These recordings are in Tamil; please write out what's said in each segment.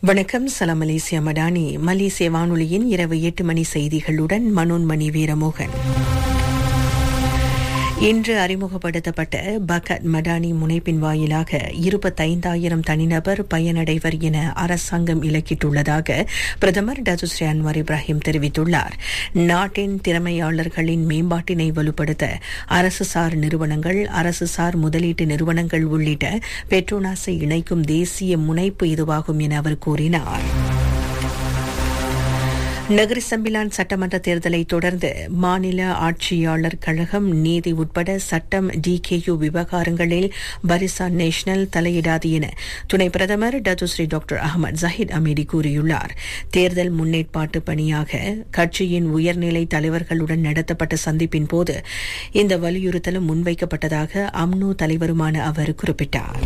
வணக்கம் சலாம் மலேசியா மடானி மலேசிய வானொலியின் இரவு எட்டு மணி செய்திகளுடன் மனோன்மணி வீரமோகன் இன்று அறிமுகப்படுத்தப்பட்ட பகத் மடானி முனைப்பின் வாயிலாக இருபத்தைந்தாயிரம் தனிநபர் பயனடைவர் என அரசாங்கம் இலக்கிட்டுள்ளதாக பிரதமர் டதுஸ்ரீ அன்வர் இப்ராஹிம் தெரிவித்துள்ளார் நாட்டின் திறமையாளர்களின் மேம்பாட்டினை வலுப்படுத்த அரசுசார் நிறுவனங்கள் அரசுசார் முதலீட்டு நிறுவனங்கள் உள்ளிட்ட பெட்ரோனாஸை இணைக்கும் தேசிய முனைப்பு இதுவாகும் என அவர் கூறினார் நகரி சம்பிலான் சட்டமன்ற தேர்தலை தொடர்ந்து மாநில ஆட்சியாளர் கழகம் நீதி உட்பட சட்டம் டிகேயு விவகாரங்களில் பரிசா நேஷனல் தலையிடாது என துணை பிரதமர் Datuk Seri doctor Ahmad Zahid Hamidi கூறியுள்ளார் தேர்தல் முன்னேற்பாட்டு பணியாக கட்சியின் உயர்நிலை தலைவர்களுடன் நடத்தப்பட்ட சந்திப்பின் போது இந்த வலியுறுத்தலும் முன்வைக்கப்பட்டதாக அம்னோ தலைவருமான அவர் குறிப்பிட்டார்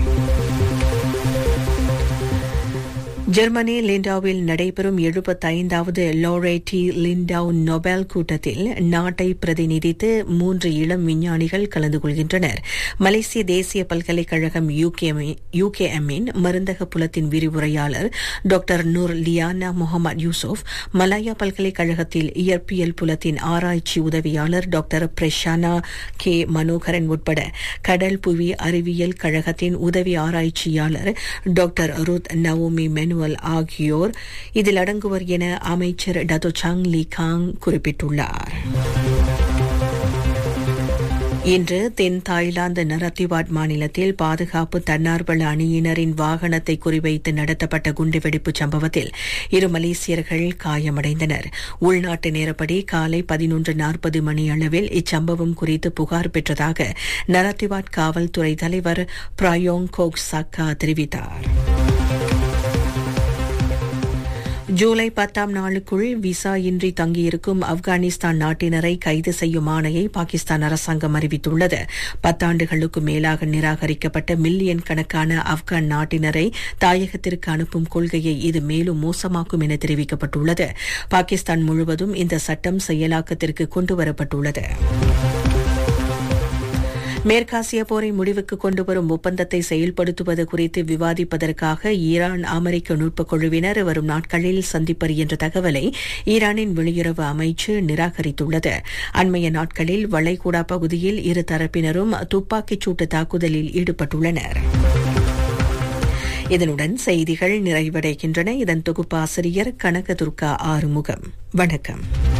ஜெர்மனி லிண்டாவில் நடைபெறும் எழுபத்தைந்தாவது லோரேட்டி லிண்டாவ் நொபேல் கூட்டத்தில் நாட்டை பிரதிநிதித்து மூன்று இளம் விஞ்ஞானிகள் கலந்து கொள்கின்றனர் மலேசிய தேசிய பல்கலைக்கழகம் யூகேஎம்மின் மருந்தக புலத்தின் விரிவுரையாளர் doctor Nur Liyana Mohamed Yusof Malaya பல்கலைக்கழகத்தில் இயற்பியல் புலத்தின் ஆராய்ச்சி உதவியாளர் டாக்டர் பிரஷானா கே மனோகரன் உட்பட கடல் புவி அறிவியல் கழகத்தின் உதவி ஆராய்ச்சியாளர் டாக்டர் ருத் நவோமி மெனுவல் ஆகியோர் இதில் அடங்குவர் என அமைச்சர் டதோ சாங் லீ காங் குறிப்பிட்டுள்ளார் இன்று தென் தாய்லாந்து நரத்திவாட் மாநிலத்தில் பாதுகாப்பு தன்னார்வல அணியினரின் வாகனத்தை குறிவைத்து நடத்தப்பட்ட குண்டுவெடிப்பு சம்பவத்தில் இரு மலேசியர்கள் காயமடைந்தனர் உள்நாட்டு நேரப்படி காலை பதினொன்று நாற்பது மணி அளவில் இச்சம்பவம் குறித்து புகார் பெற்றதாக நரத்திவாட் காவல்துறை தலைவர் பிராயோங் கோக் சக்கா தெரிவித்தார் ஜூலை பத்தாம் நாளுக்குள் விசா இன்றி தங்கியிருக்கும் ஆப்கானிஸ்தான் நாட்டினரை கைது செய்யும் ஆணையை பாகிஸ்தான் அரசாங்கம் அறிவித்துள்ளது பத்தாண்டுகளுக்கு மேலாக நிராகரிக்கப்பட்ட மில்லியன் கணக்கான ஆப்கான் நாட்டினரை தாயகத்திற்கு அனுப்பும் கொள்கையை இது மேலும் மோசமாக்கும் என தெரிவிக்கப்பட்டுள்ளது பாகிஸ்தான் முழுவதும் இந்த சட்டம் செயலாக்கத்திற்கு கொண்டுவரப்பட்டுள்ளது மேற்காசிய போரை முடிவுக்கு கொண்டுவரும் ஒப்பந்தத்தை செயல்படுத்துவது குறித்து விவாதிப்பதற்காக ஈரான் அமெரிக்க நுட்பக் குழுவினர் வரும் நாட்களில் சந்திப்பர் என்ற தகவலை ஈரானின் வெளியுறவு அமைச்சு நிராகரித்துள்ளது அண்மைய நாட்களில் வளைகுடா பகுதியில் இரு தரப்பினரும் துப்பாக்கிச் சூட்டு தாக்குதலில் ஈடுபட்டுள்ளனர் இதனுடன் செய்திகள் நிறைவடைகின்றன இதன் தொகுப்பாசிரியர் கனகதுர்கா ஆறுமுகம் வணக்கம்